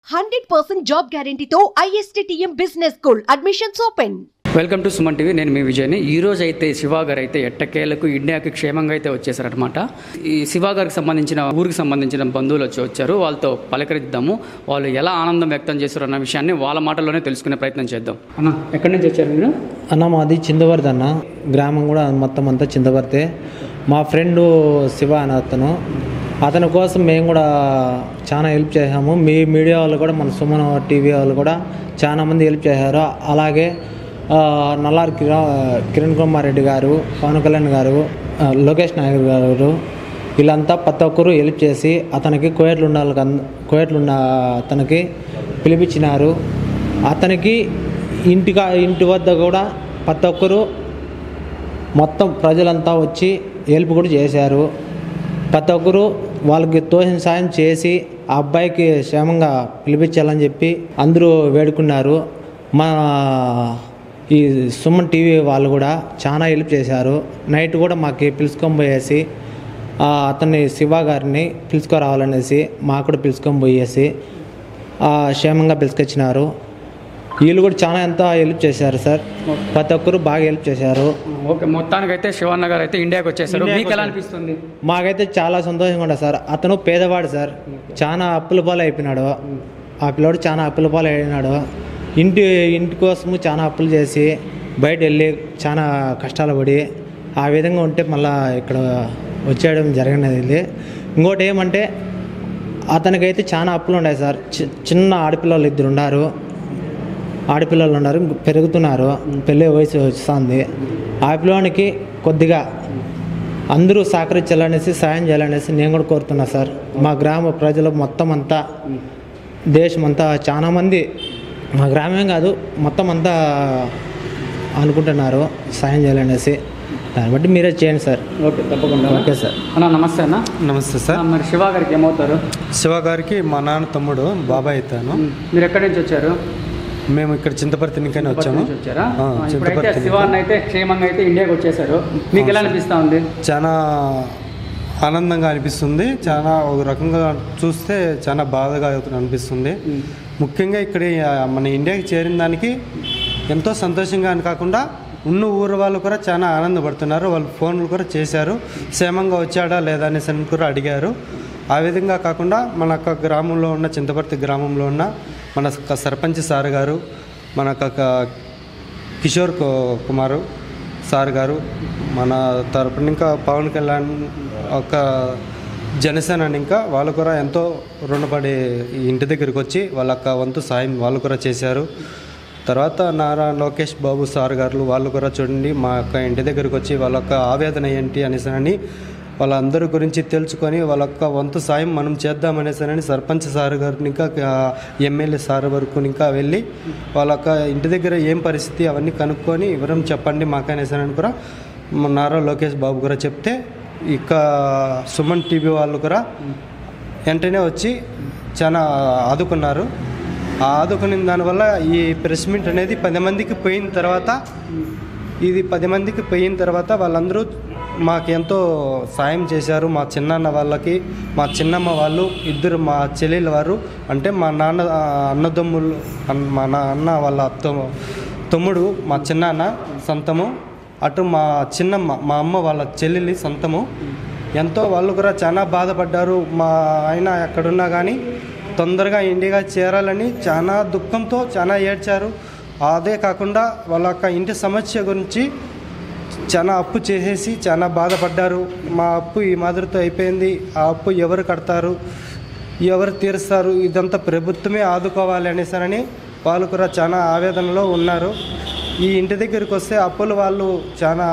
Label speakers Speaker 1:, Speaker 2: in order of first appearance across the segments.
Speaker 1: Hundred percent job గ్యారంటీతో ISTM business school admissions open
Speaker 2: welcome to Suman TV నేను మీ విజయ్ని ఈ రోజు అయితే శివ గారు అయితే ఎట్టకేలకు ఇండియాకి క్షేమంగా అయితే వచ్చేసారనమాట ఈ శివ గారికి సంబంధించిన ఊరికి సంబంధించిన బంధువులు వచ్చి వచ్చారు వాళ్ళతో పలకరిద్దాము వాళ్ళు ఎలా ఆనందం వ్యక్తం చేశారు అన్న విషయాన్ని వాళ్ళ మాటల్లోనే తెలుసుకునే ప్రయత్నం చేద్దాం అన్న ఎక్కడి నుంచి వచ్చారు మీరు
Speaker 3: అన్న మాది చిందవర్తి అన్న గ్రామం కూడా మొత్తం అంతా చిందవర్తే మా ఫ్రెండ్ శివ అని అతను అతని కోసం మేము కూడా చాలా హెల్ప్ చేసాము మీ మీడియా వాళ్ళు కూడా మన సుమన్ టీవీ వాళ్ళు కూడా చాలా మంది హెల్ప్ చేశారు అలాగే ఆ, నల్లారి కిరా కిరణ్ కుమార్ రెడ్డి గారు పవన్ కళ్యాణ్ గారు ఆ, లోకేష్ నాయక్ గారు వీళ్ళంతా ప్రతి ఒక్కరు హెల్ప్ చేసి అతనికి కోయట్లు ఉండాలి కోయట్లు ఉన్న అతనికి పిలిపించినారు అతనికి ఇంటికా ఇంటి వద్ద కూడా ప్రతి ఒక్కరు మొత్తం ప్రజలంతా వచ్చి హెల్ప్ కూడా చేశారు ప్రతి ఒక్కరు వాళ్ళకి తోసిన సాయం చేసి ఆ అబ్బాయికి క్షేమంగా పిలిపించాలని చెప్పి అందరూ వేడుకున్నారు మా ఈ సుమన్ టీవీ వాళ్ళు కూడా చాలా హెల్ప్ చేశారు నైట్ కూడా మాకు పిలుచుకొని పోయేసి ఆ, అతన్ని శివ గారిని పిలుచుకురావాలనేసి మాకు కూడా పిలుచుకొని పోయేసి ఆ, క్షేమంగా పిలుచుకొచ్చినారు వీళ్ళు కూడా చాలా ఎంత హెల్ప్ చేశారు సార్ ప్రతి ఒక్కరు బాగా హెల్ప్ చేశారు
Speaker 2: ఓకే మొత్తానికైతే శివన్న గారు అయితే ఇండియాకి వచ్చేసారు
Speaker 3: ఇండియాకి
Speaker 2: మీకు ఎలా
Speaker 3: వచ్చారు.
Speaker 2: అనిపిస్తుంది
Speaker 3: మాకైతే చాలా సంతోషంగా ఉండదు సార్ అతను పేదవాడు సార్ చాలా అప్పుల పాలు అయిపోయినాడు ఆ పిల్లోడు చాలా అప్పుల పాలు అయినాడు ఇంటి ఇంటి కోసము చాలా అప్పులు చేసి బయట వెళ్ళి చాలా కష్టాలు పడి ఆ విధంగా ఉంటే మళ్ళా ఇక్కడ వచ్చేయడం జరిగినది ఇంకోటి ఏమంటే అతనికైతే చాలా అప్పులు ఉన్నాయి సార్ చి- చిన్న ఆడపిల్లలు ఇద్దరు ఉన్నారు ఆడపిల్లలు ఉన్నారు ఇంక పెరుగుతున్నారు పెళ్ళి వయసు వస్తుంది ఆ పిల్లోనికి కొద్దిగా అందరూ సహకరించాలనేసి సాయం చేయాలనేసి నేను కూడా కోరుతున్నా సార్ మా గ్రామ ప్రజలు మొత్తం అంతా దేశం అంతా చాలా మంది మా గ్రామం కాదు మొత్తం అంతా అనుకుంటున్నారు సాయం చేయాలనేసి దాన్ని బట్టి మీరే చేయండి సార్
Speaker 2: ఓకే తప్పకుండా
Speaker 3: ఓకే సార్
Speaker 2: అన్న నమస్తే అన్న
Speaker 4: నమస్తే సార్
Speaker 2: అన్న, మరి శివ గారికి ఏమవుతారు
Speaker 4: శివ గారికి మా నాన్న తమ్ముడు బాబాయ్ అవుతాను
Speaker 2: మీరు ఎక్కడి నుంచి వచ్చారు
Speaker 4: మేము ఇక్కడ చింతపర్తి నికని వచ్చాము
Speaker 2: నుంచి వచ్చారా
Speaker 4: ఆ,
Speaker 2: ఆ, ఇప్పుడైతే
Speaker 4: చింతపర్తి
Speaker 2: శివాన్ని అయితే క్షేమంగా అయితే ఇండియాకి వచ్చేసారు మీకు ఎలా అనిపిస్తా ఉంది
Speaker 4: చాలా ఆనందంగా అనిపిస్తుంది చాలా ఒక రకంగా చూస్తే చాలా బాధగా అనిపిస్తుంది ముఖ్యంగా ఇక్కడ ఆ, మన ఇండియాకి చేరిన దానికి ఎంతో సంతోషంగా అని కాకుండా ఉన్న ఊరు వాళ్ళు కూడా చాలా ఆనందపడుతున్నారు వాళ్ళు ఫోన్లు కూడా చేశారు క్షేమంగా వచ్చాడా లేదా అనేసి అని కూడా అడిగారు ఆ విధంగా కాకుండా మన యొక్క గ్రామంలో ఉన్న చింతపర్తి గ్రామంలో ఉన్న మన యొక్క సర్పంచ్ సార్ గారు మన యొక్క కిషోర్ కు- కుమారు సార్ గారు మన తరపున ఇంకా పవన్ కళ్యాణ్ ఒక జనసేన అని ఇంకా వాళ్ళు కూడా ఎంతో రుణపడి ఈ ఇంటి దగ్గరికి వచ్చి వాళ్ళ యొక్క వంతు సాయం వాళ్ళు కూడా చేశారు తర్వాత నారా లోకేష్ బాబు సార్ గారు వాళ్ళు కూడా చూడండి మా యొక్క ఇంటి దగ్గరికి వచ్చి వాళ్ళ యొక్క ఆవేదన ఏంటి అనేసి అని వాళ్ళందరి గురించి తెలుసుకొని వాళ్ళ యొక్క వంతు సాయం మనం చేద్దామనేసని సర్పంచ్ సార్ గారిని ఇంకా ఎమ్మెల్యే సార్ వరకు ఇంకా వెళ్ళి వాళ్ళ యొక్క ఇంటి దగ్గర ఏం పరిస్థితి అవన్నీ కనుక్కొని వివరం చెప్పండి మాకనేసని కూడా మా నారా లోకేష్ బాబు కూడా చెప్తే ఇక సుమన్ టీవీ వాళ్ళు కూడా వెంటనే వచ్చి చాలా ఆదుకున్నారు ఆ ఆదుకున్న దానివల్ల ఈ ప్రెస్ మీట్ అనేది పది మందికి పోయిన తర్వాత ఇది పది మందికి పోయిన తర్వాత వాళ్ళందరూ మాకు ఎంతో సాయం చేశారు మా చిన్నాన్న వాళ్ళకి మా చిన్నమ్మ వాళ్ళు ఇద్దరు మా చెల్లెలు వారు అంటే మా నాన్న ఆ, అన్నదమ్ములు అన్- మా నాన్న వాళ్ళ అత్త తమ్ముడు మా చిన్నాన్న సొంతము అటు మా చిన్నమ్మ మా అమ్మ వాళ్ళ చెల్లెలి సొంతము ఎంతో వాళ్ళు కూడా చాలా బాధపడ్డారు మా ఆయన ఎక్కడున్నా కానీ తొందరగా ఇండియాగా చేరాలని చాలా దుఃఖంతో చాలా ఏడ్చారు అదే కాకుండా వాళ్ళ యొక్క ఇంటి సమస్య గురించి చాలా అప్పు చేసేసి చాలా బాధపడ్డారు మా అప్పు ఈ మాదిరితో అయిపోయింది ఆ అప్పు ఎవరు కడతారు ఎవరు తీరుస్తారు ఇదంతా ప్రభుత్వమే ఆదుకోవాలి అనేసారని వాళ్ళు కూడా చాలా ఆవేదనలో ఉన్నారు ఈ ఇంటి దగ్గరికి వస్తే అప్పులు వాళ్ళు చాలా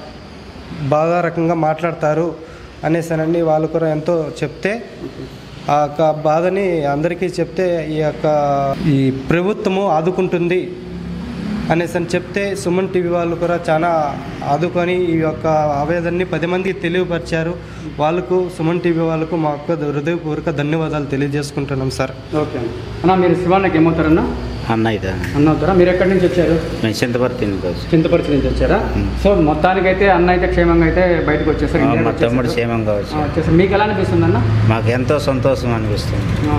Speaker 4: బాగా రకంగా మాట్లాడతారు అనేసానని వాళ్ళు కూడా ఎంతో చెప్తే ఆ యొక్క బాధని అందరికీ చెప్తే ఈ యొక్క ఈ ప్రభుత్వము ఆదుకుంటుంది అనేసి అని చెప్తే సుమన్ టీవీ వాళ్ళు కూడా చాలా ఆదుకొని ఈ యొక్క ఆవేదనని పది మందికి తెలియపరిచారు వాళ్ళకు సుమన్ టీవీ వాళ్ళకు మా యొక్క హృదయపూర్వక ధన్యవాదాలు తెలియజేసుకుంటున్నాం సార్
Speaker 2: ఓకే అన్న మీరు శివాన్నకి ఏమవుతారన్నా
Speaker 5: అన్న ఇదా
Speaker 2: అన్న అవుతారా మీరు ఎక్కడి నుంచి వచ్చారు
Speaker 5: మేము చింతపర్తి నుంచి వచ్చి
Speaker 2: చింతపరిచి నుంచి వచ్చారా సో మొత్తానికైతే అన్న అయితే క్షేమంగా అయితే బయటకు వచ్చేసారు
Speaker 5: ఆ,
Speaker 2: ఇండియాకి
Speaker 5: మా తమ్ముడు
Speaker 2: వచ్చేసారు.
Speaker 5: క్షేమంగా
Speaker 2: ఆ,
Speaker 5: వచ్చి
Speaker 2: వచ్చేసారు మీకు ఎలా అనిపిస్తుంది అన్న
Speaker 5: మాకు ఎంతో సంతోషం అనిపిస్తుంది
Speaker 2: ఆ,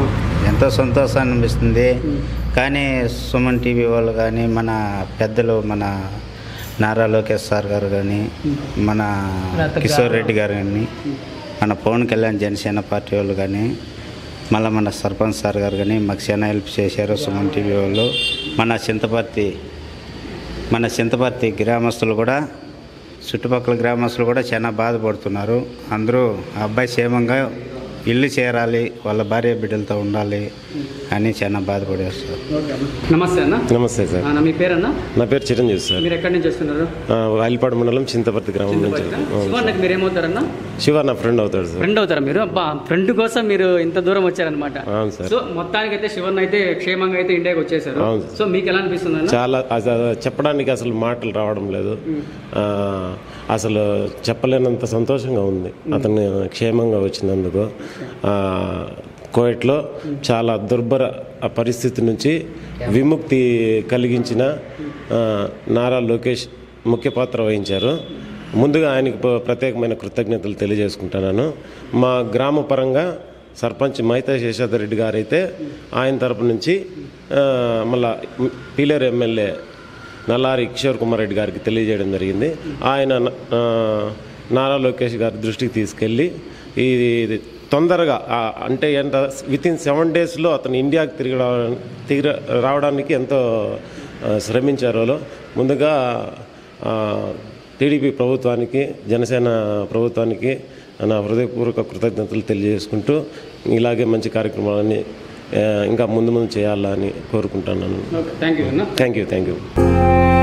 Speaker 5: ఎంతో సంతోషాన్ని అనిపిస్తుంది కానీ సుమన్ టీవీ వాళ్ళు కానీ మన పెద్దలు మన నారా లోకేష్ సార్ గారు కానీ మన కిషోర్ రెడ్డి గారు కానీ మన పవన్ కళ్యాణ్ జనసేన పార్టీ వాళ్ళు కానీ మళ్ళీ మన సర్పంచ్ సార్ గారు కానీ మాకు చాలా హెల్ప్ చేశారు సుమన్ టీవీ వాళ్ళు మన చింతపర్తి మన చింతపర్తి గ్రామస్తులు కూడా చుట్టుపక్కల గ్రామస్తులు కూడా చాలా బాధపడుతున్నారు అందరూ ఆ అబ్బాయి క్షేమంగా ఇల్లు చేరాలి వాళ్ళ భార్య బిడ్డలతో ఉండాలి అని చాలా బాధపడేస్తారు
Speaker 2: నమస్తే అన్న
Speaker 6: నమస్తే సార్
Speaker 2: ఆ, మీ పేరన్నా
Speaker 6: నా పేరు చిరంజీవి సార్
Speaker 2: మీరు ఎక్కడి నుంచి వస్తున్నారు
Speaker 6: ఆ, వాయిల్పాడు మండలం చింతపర్తి గ్రామం నుంచి అవును.
Speaker 2: శివానికి మీరు ఏమవుతారన్నా
Speaker 6: శివ నా ఫ్రెండ్ అవుతాడు సార్
Speaker 2: ఫ్రెండ్ అవుతారా మీరు అబ్బా ఫ్రెండ్ కోసం మీరు ఇంత దూరం వచ్చారనమాట
Speaker 6: అవును సార్
Speaker 2: సో మొత్తానికి అయితే శివన్ అయితే క్షేమంగా అయితే ఇండియాకి వచ్చేసారు
Speaker 6: అవును సార్.
Speaker 2: సో మీకు ఎలా అనిపిస్తుంది అన్న
Speaker 6: చాలా అసలు చెప్పడానికి అసలు మాటలు రావడం లేదు ఆ, అసలు చెప్పలేనంత సంతోషంగా ఉంది అతను క్షేమంగా వచ్చినందుకు ఆ, కోవిడ్లో చాలా దుర్భర పరిస్థితి నుంచి విముక్తి కలిగించిన ఆ, నారా లోకేష్ ముఖ్య పాత్ర వహించారు ముందుగా ఆయనకి ప్ర- ప్రత్యేకమైన కృతజ్ఞతలు తెలియజేసుకుంటున్నాను మా గ్రామ పరంగా సర్పంచ్ మైతా శేషాదర్ రెడ్డి గారు అయితే ఆయన తరపు నుంచి ఆ, మళ్ళా పీలేరు ఎమ్మెల్యే నల్లారి కిషోర్ కుమార్ రెడ్డి గారికి తెలియజేయడం జరిగింది ఆయన ఆ, నారా లోకేష్ గారి దృష్టికి తీసుకెళ్ళి ఇది తొందరగా ఆ, అంటే ఎంత విత్ ఇన్ సెవెన్ డేస్లో అతను ఇండియాకి తిరిగి రావడానికి తిరిగి రావడానికి ఎంతో ఆ, శ్రమించారు వాళ్ళు. ముందుగా ఆ, టీడీపీ ప్రభుత్వానికి జనసేన ప్రభుత్వానికి నా హృదయపూర్వక కృతజ్ఞతలు తెలియజేసుకుంటూ ఇలాగే మంచి కార్యక్రమాలని ఆ, ఇంకా ముందు ముందు చేయాలని కోరుకుంటున్నాను
Speaker 2: థ్యాంక్ యూ అన్న
Speaker 6: థ్యాంక్ యూ థ్యాంక్ యూ